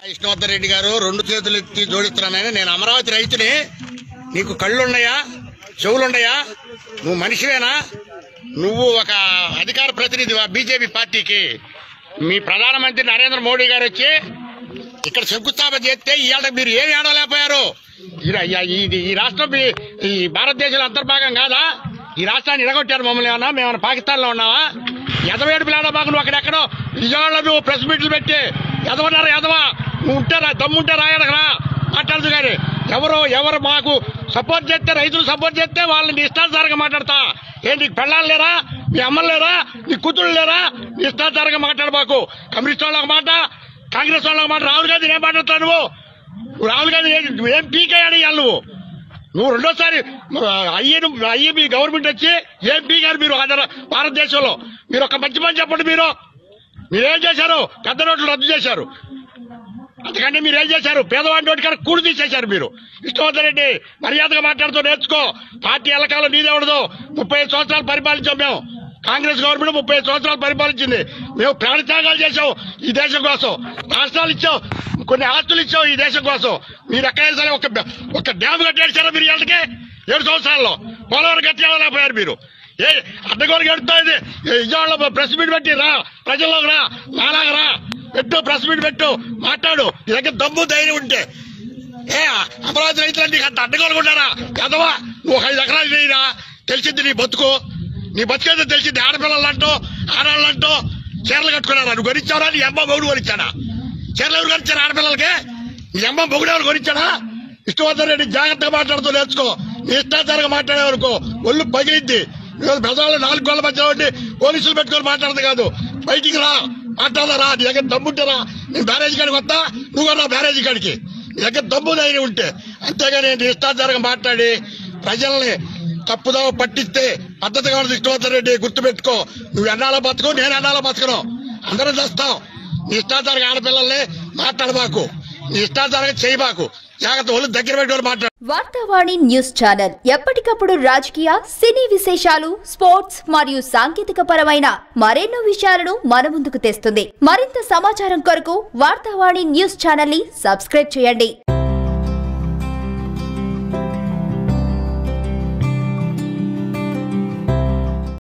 విష్ణువర్ధన్ రెడ్డి గారు రెండు చేతులు ఎత్తి జోడిస్తున్నానని నేను అమరావతి రైతుని నీకు కళ్ళున్నాయా చెవులున్నాయా నువ్వు మనిషివేనా నువ్వు ఒక అధికార ప్రతినిధి బీజేపీ పార్టీకి మీ ప్రధానమంత్రి నరేంద్ర మోడీ గారు వచ్చి ఇక్కడ శంకుస్థాపన చేస్తే ఇవాళ మీరు ఏమి ఆడలేకపోయారు ఈ రా- ఈ- ఇది ఈ రాష్ట్రం మీ- ఈ భారతదేశంలో అంతర్భాగం కాదా ఈ రాష్ట్రాన్ని ఇడగొట్టారు మమ్మల్ని ఏమన్నా మేము పాకిస్తాన్ లో ఉన్నావా ఎదవేడు పిల్లాడ బాగు నువ్వు అక్కడెక్కడో విజయవాడలో నువ్వు ప్రెస్ మీట్లు పెట్టి ఎదవన్నారు ఎదవా నువ్వు ఉంటారా దమ్ముంటే రాయడకు రా మాట్లాడదు కానీ ఎవరు ఎవరు మాకు సపోర్ట్ చేస్తే రైతులు సపోర్ట్ చేస్తే వాళ్ళని ఇష్టానుసారంగా మాట్లాడతా ఏంటి నీకు పెళ్ళాలు లేరా మీ అమ్మలు లేరా నీ కూతుళ్ళు లేరా నీ ఇష్టానుసారంగా మాట్లాడబాకు కమ్యూనిస్ట్ వాళ్ళకి మాట కాంగ్రెస్ వాళ్ళకి మాట రాహుల్ గాంధీ ఏం మాట్లాడతావు నువ్వు నువ్వు రాహుల్ గాంధీ ఏం- నువ్వు ఏం పీకాయాడు ఇవాళ నువ్వు నువ్వు రెండోసారి అయ్యి అయ్యి మీ గవర్నమెంట్ వచ్చి ఏం పీకారు మీరు ఆంధ్ర భారతదేశంలో మీరు ఒక మంచి పని చెప్పండి మీరు మీరేం చేశారు పెద్ద నోట్లు రద్దు చేశారు అందుకని మీరు ఏం చేశారు పేదవాడి నోటి కాడ కూడి తీసేశారు మీరు ఇష్టవంతం రెడ్డి మర్యాదగా మాట్లాడుతూ నేర్చుకో పార్టీ ఎల్లకాలం నీదేవడదు ముప్పై ఐదు సంవత్సరాలు పరిపాలించాం మేము కాంగ్రెస్ గవర్నమెంట్ ముప్పై ఐదు సంవత్సరాలు పరిపాలించింది మేము ప్రాణత్యాగాలు చేశాం ఈ దేశం కోసం రాష్ట్రాలు ఇచ్చాం కొన్ని ఆస్తులు ఇచ్చాం ఈ దేశం కోసం మీరు ఎక్కడైనా సరే ఒక ఒక డ్యామ్ కట్టేసారా మీరు ఇళ్ళకి ఏడు సంవత్సరాల్లో పోలవరం కట్టేయలేకపోయారు మీరు ఏ అడ్డగోలు గడుతా ఇది విజయవాడలో ప్రెస్ మీట్ పెట్టి రా ప్రజల్లోకి రా నాలాగా రా పెట్టు ప్రెస్ మీట్ పెట్టు మాట్లాడు నీ దగ్గర దమ్ము ధైర్యం ఉంటే ఏ అమరావతి రైతులు నీకు అంత అడ్డగోలుకుంటారా కదవా నువ్వు ఒక ఐదు ఎకరాలు చేయరా తెలిసింది నీ బతుకు నీ బతుకేదో తెలిసింది ఆడపిల్లలు అంటూ ఆడవాళ్ళు అంటూ చీరలు కట్టుకున్నారా నువ్వు కొనిచ్చావరా నీ అమ్మ మొగుడు కొనిచ్చాడా చీరలు ఎవరు కొనిచ్చారు ఆడపిల్లలకి నీ అమ్మ మొగుడు ఎవరు కొనిచ్చాడా ఇష్టవంతం రెడ్డి జాగ్రత్తగా మాట్లాడుతూ నేర్చుకో నీ ఇష్టాచారంగా మాట్లాడే వరకు ఒళ్ళు పగిలిద్ది ఈరోజు ప్రజలు నాలుగు గోళ్ళ మధ్య ఉండి పోలీసులు పెట్టుకొని మాట్లాడదు కాదు బయటికి రా మాట్లాడరా నీ దగ్గర దమ్ముంటారా నేను బ్యారేజ్ కాడికి వస్తా నువ్వు కూడా బ్యారేజ్ కాడికి నీ దగ్గర దమ్ము ధైర్యం ఉంటే అంతేగాని నీ ఇష్టాచారంగా మాట్లాడి ప్రజల్ని తప్పుదోవ పట్టిస్తే పద్ధతి కాదు ఇష్టవంతం రెడ్డి గుర్తుపెట్టుకో నువ్వు ఎన్నాళ్ళ బతుకు నేను ఎన్నాళ్ళ బతుకును అందరం చేస్తాం నీ ఇష్టాచారంగా ఆడపిల్లల్ని మాట్లాడబాకు నీ ఇష్టాచారంగా చేయబాకు జాగ్రత్త ఒళ్ళు దగ్గర పెట్టుకొని మాట్లాడు వార్తావాణి న్యూస్ ఛానల్ ఎప్పటికప్పుడు రాజకీయ సినీ విశేషాలు స్పోర్ట్స్ మరియు సాంకేతిక పరమైన మరెన్నో విషయాలను మన ముందుకు తెస్తుంది మరింత సమాచారం కొరకు వార్తావాణి న్యూస్ ఛానల్ ని సబ్స్క్రైబ్ చేయండి